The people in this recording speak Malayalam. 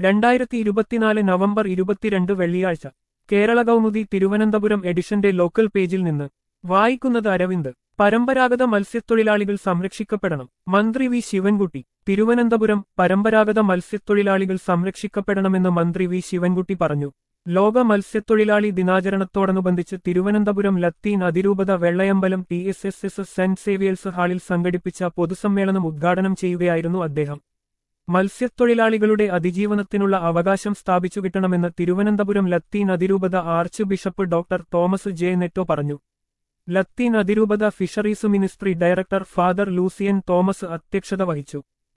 രണ്ടായിരത്തി ഇരുപത്തിനാല് നവംബർ ഇരുപത്തിരണ്ട് വെള്ളിയാഴ്ച കേരള കൗമുദി തിരുവനന്തപുരം എഡിഷന്റെ ലോക്കൽ പേജിൽ നിന്ന് വായിക്കുന്നത് അരവിന്ദ് പരമ്പരാഗത മത്സ്യത്തൊഴിലാളികൾ സംരക്ഷിക്കപ്പെടണം മന്ത്രി വി ശിവൻകുട്ടി തിരുവനന്തപുരം പരമ്പരാഗത മത്സ്യത്തൊഴിലാളികൾ സംരക്ഷിക്കപ്പെടണമെന്ന് മന്ത്രി വി ശിവൻകുട്ടി പറഞ്ഞു ലോക മത്സ്യത്തൊഴിലാളി ദിനാചരണത്തോടനുബന്ധിച്ച് തിരുവനന്തപുരം ലത്തീൻ അതിരൂപത Vellayambalam T S S S saint Xavier's ഹാളിൽ സംഘടിപ്പിച്ച പൊതുസമ്മേളനം ഉദ്ഘാടനം ചെയ്യുകയായിരുന്നു അദ്ദേഹം മത്സ്യത്തൊഴിലാളികളുടെ അതിജീവനത്തിനുള്ള അവകാശം സ്ഥാപിച്ചു കിട്ടണമെന്ന് തിരുവനന്തപുരം ലത്തീൻ അതിരൂപത archbishop doctor Thomas J Netto പറഞ്ഞു ലത്തീൻ അതിരൂപത fisheries ministry director father Lucian Thomas അധ്യക്ഷത വഹിച്ചു